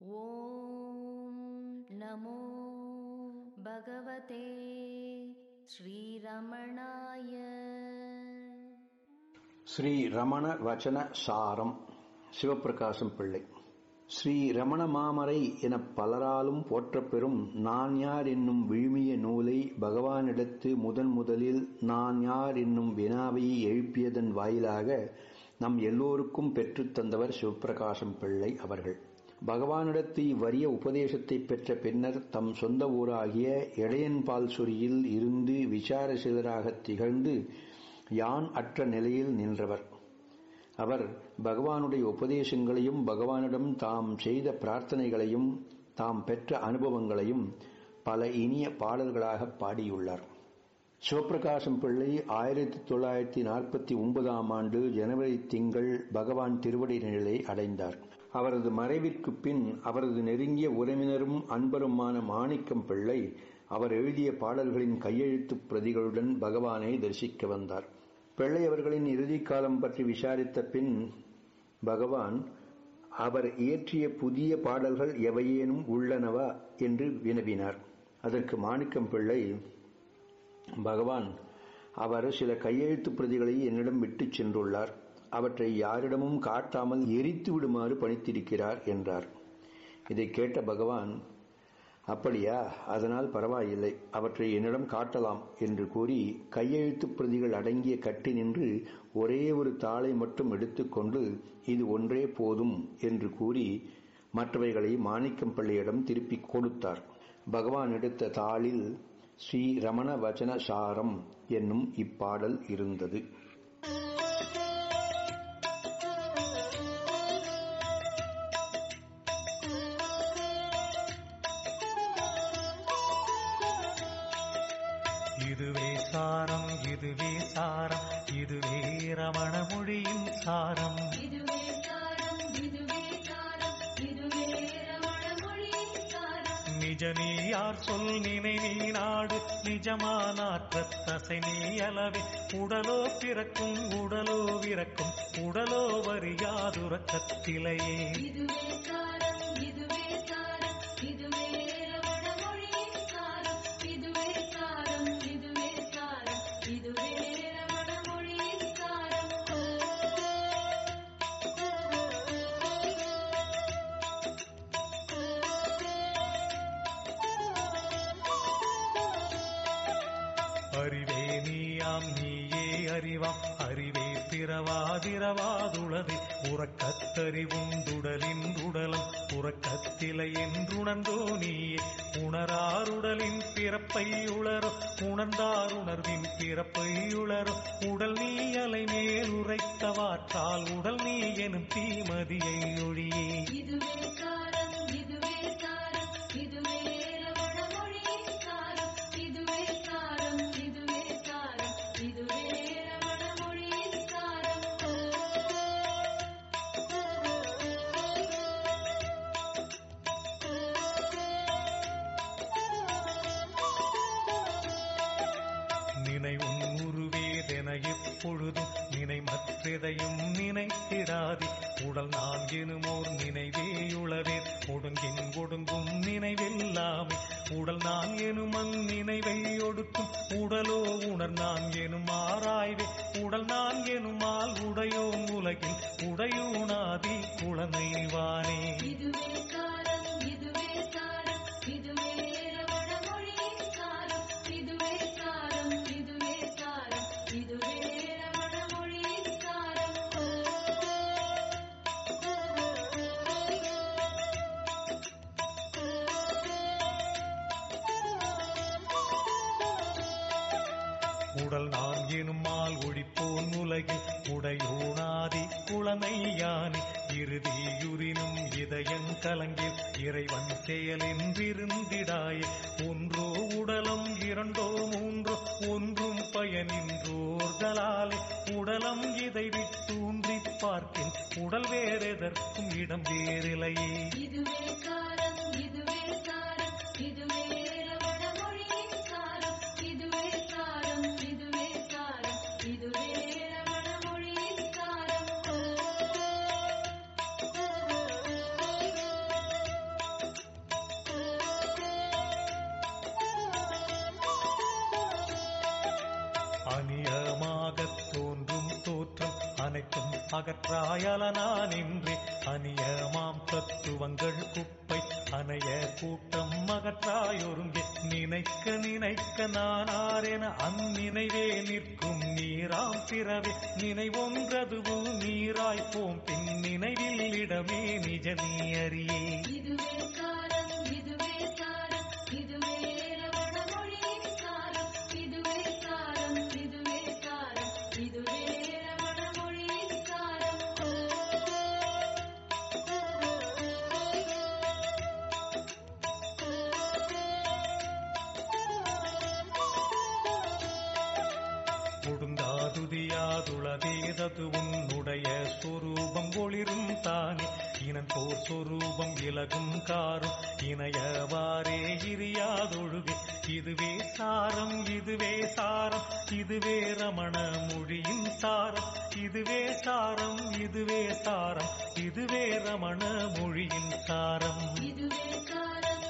ॐ नमो भगवते श्रीरमणाय ஸ்ரீ ரமண வச்சன சாரம் சிவப்பிரகாசம் பிள்ளை ஸ்ரீ ரமண மாமரை என பலராலும் போற்றப்பெறும் நான் யார் என்னும் விழுமிய நூலை பகவானிடத்து முதன் முதலில் நான் யார் என்னும் வினாவை எழுப்பியதன் வாயிலாக நம் எல்லோருக்கும் பெற்றுத் தந்தவர் சிவப்பிரகாசம் பிள்ளை அவர்கள் பகவானிடத்து இவ்வரிய உபதேசத்தை பெற்ற பின்னர் தம் சொந்த ஊராகிய இடையன்பால்சுரியில் இருந்து விசாரசீலராகத் திகழ்ந்து யான் அற்ற நிலையில் நின்றவர் அவர் பகவானுடைய உபதேசங்களையும் பகவானிடம் தாம் செய்த பிரார்த்தனைகளையும் தாம் பெற்ற அனுபவங்களையும் பல இனிய பாடல்களாக பாடியுள்ளார் சிவபிரகாசம் பிள்ளை ஆயிரத்தி தொள்ளாயிரத்தி நாற்பத்தி ஒன்பதாம் ஆண்டு ஜனவரி திங்கள் பகவான் திருவடி நிலை அடைந்தார் அவரது மறைவிற்கு பின் அவரது நெருங்கிய உறவினரும் அன்பருமான மாணிக்கம் பிள்ளை அவர் எழுதிய பாடல்களின் கையெழுத்துப் பிரதிகளுடன் பகவானை தரிசிக்க வந்தார் பிள்ளை அவர்களின் இறுதி காலம் பற்றி விசாரித்த பின் பகவான் அவர் இயற்றிய புதிய பாடல்கள் எவையேனும் உள்ளனவா என்று வினவினார் அதற்கு மாணிக்கம் பிள்ளை பகவான் அவர் சில கையெழுத்து பிரதிகளை என்னிடம் விட்டுச் சென்றுள்ளார் அவற்றை யாரிடமும் காட்டாமல் எரித்து விடுமாறு பணித்திருக்கிறார் என்றார் இதை கேட்ட பகவான் அப்படியா அதனால் பரவாயில்லை அவற்றை என்னிடம் காட்டலாம் என்று கூறி கையெழுத்து பிரதிகள் அடங்கிய கட்டி நின்று ஒரே ஒரு தாளை மட்டும் எடுத்துக்கொண்டு இது ஒன்றே போதும் என்று கூறி மற்றவைகளை மாணிக்கம் பிள்ளையிடம் திருப்பி கொடுத்தார் பகவான் எடுத்த தாளில் ஸ்ரீ ரமண வச்சன சாரம் என்னும் இப்பாடல் இருந்தது இதுவே சாரம் இதுவே சாரம் இதுவே ரமண மொழியின் சாரம் இதுவே காரம் இதுவே காரம் இதுவே ரமண மொழியின் காரம் நிஜ நீ யார் சொல் நினை நீ நாடு நிஜமானாற்ற தசை நீ அளவே உடலோ பிறக்கும் உடலோ விறக்கும் உடலோ வரியாதுறக்கத்திலேயே இதுவே காரம் இதுவே காரம் இதுவே ரமண மொழியின் காரம் இதுவே காரம் இதுவே காரம் இதுவே ரமண மொழியின் காரம் அறிவே நீயாம் நீயே அறிவாம் அறிவே பிறவாதிரவாதுளது உறக்கத்தறிவுண்டுடலின் உடலம் உறக்கத்திலை என்றுணர்ந்தோ நீயே உணராருடலின் பிறப்பை உளரோ உணர்ந்தார் உணர்வின் பிறப்பை உளரோ உடல் நீ அலை மேல் உரைத்தவாற்றால் உடல் நீ எனும் தீமதியை ஒழியே இதுவே காரம் இதுவே காரம் இதுவே ரமண மொழியின் காரம் இதுவே காரம் இதுவே காரம் இதுவே ரமண மொழியின் காரம் நினைவும் உருவேதென எப்பொழுதும் நினை மற்றெதையும் நினைத்திடாதே உடல் நான் எனுமோர் நினைவேயுளவே ஒடுங்கின் ஒடுங்கும் நினைவில்லாமே உடல் நான் எனும் அந் நினைவை ஒடுக்கும் உடலோ உணர் நான் எனும் ஆராய்வே உடல் நான் எனுமால் உடையோம் உலகில் உடையூனாதி குழந்தைவானே இதுவே காரம் இதுவே காரம் இதுவே ரமண மொழியின் காரம் இதுவே காரம் இதுவே காரம் இதுவே ரமண மொழியின் காரம் உடல் நான் எனுமால் ஒழிப்போன் உலகில் உடையோனாதி குழமையானே இறுதியுரினும் இதயன் கலங்கில் இறைவன் செயலின் விருந்திடாயே ஒன்றோ உடலம் இரண்டோ மூன்றோ ஒன்றும் பயனின்றோர்களாலே உடலம் இதை விட்டூன்றி பார்க்கின் உடல் வேறெதற்கும் இடம் வேறில்லையே இதுவே காரம் இதுவே காரம் இதுவே ரமண மொழியின் காரம் இதுவே காரம் இதுவே காரம் இதுவே ரமண மொழியின் காரம் அகற்றாயலனா நின்றே அநியமாம் தத்துவங்கள் குப்பை அணைய கூட்டம் அகற்றாயொருங்கே நினைக்க நினைக்க நானாரென அந்நினைவே நிற்கும் நீராம் பிறவே நினைவொன்றதுவும் நீராய் போம் பின் நினைவில் இடமே நிஜ நீ அறியே இதுவே சாரம் இதுவே சாரம் இதுவே ரமண மொழியின் சாரம் இதுவே சாரம் இதுவே சாரம் இதுவே ரமண மொழியின் சாரம் ஒடுங்காதுதியாதுளதேதது உன்னுடைய சொரூபம் ஒளிரும் தானே இனன் போர் சொரூபம் இலகும் காரும் இணையவாறே இரியாதொழுகு இதுவே சாரம் இதுவே சாரம் இதுவே ரமண மொழியின் சாரம் இதுவே சாரம் இதுவே சாரம் இதுவே ரமண மொழியின் சாரம் இதுவே சாரம்